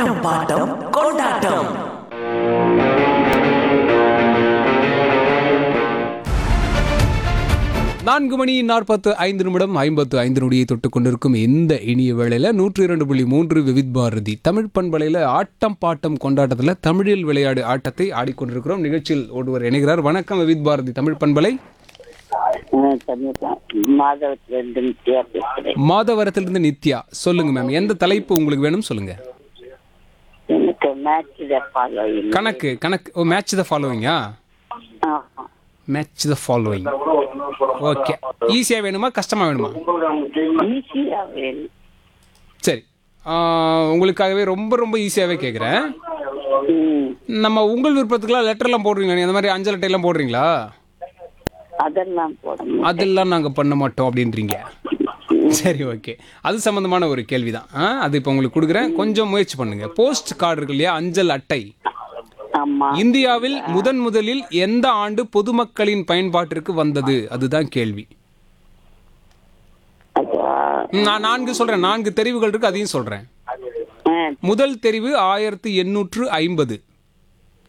ஆட்டம் bottom கொண்டாட்டம் நான்கு மணி நாற்பத்து ஐந்து நிமிடம் ஐம்பத்து ஐந்து நொடியை தொட்டுக் கொண்டிருக்கும் இந்த இனிய வேளையில நூற்றி இரண்டு புள்ளி மூன்று விவித் பாரதி தமிழ் பண்பலையில ஆட்டம் பாட்டம் கொண்டாட்டத்தில் தமிழில் விளையாடு ஆட்டத்தை ஆடிக்கொண்டிருக்கிறோம் நிகழ்ச்சியில் ஒருவர் இணைகிறார் வணக்கம் விவித் பாரதி தமிழ் பண்பலை மாதவத்திலிருந்து நித்யா பேசுறேன் மாதவரத்திலிருந்து நித்யா சொல்லுங்க மேம் எந்த தலைப்பு உங்களுக்கு வேணும் சொல்லுங்க எனக்கு மேட்ச் ஃபாலோ கணக்கு கணக்கு ஓ மேட்ச் த ஃபாலோவிங்கா மேட்ச் த ஃபாலோவிங் ஓகே ஈஸியாக வேணுமா கஷ்டமாக வேணுமா ஈஸியா வேணும் சரி ஆ, உங்களுக்காகவே ரொம்ப ரொம்ப ஈஸியாகவே கேட்குறேன் ம், நம்ம உங்கள் விருப்பத்துக்குலாம் லெட்டர்லாம் போடுறீங்களா நீ அந்த மாதிரி அஞ்சல் அட்டையெல்லாம் போடுறீங்களா அதெல்லாம் போடணும் அதெல்லாம் நாங்கள் பண்ண மாட்டோம் அப்படின்றீங்க சரி ஓகே அது சம்மந்தமான ஒரு கேள்வி தான் அது இப்போ உங்களுக்கு கொடுக்குறேன் கொஞ்சம் முயற்சி பண்ணுங்க போஸ்ட் கார்டு இருக்கு இல்லையா அஞ்சல் அட்டை ஆமா இந்தியாவில் முதன் முதலில் எந்த ஆண்டு பொதுமக்களின் பயன்பாட்டிற்கு வந்தது அதுதான் கேள்வி அதா ம், நான் நான்கு சொல்றேன் நான்கு தெரிவுகள் இருக்கு அதையும் சொல்றேன் ஆ, முதல் தெரிவு ஆயிரத்தி எண்ணூற்று ஐம்பது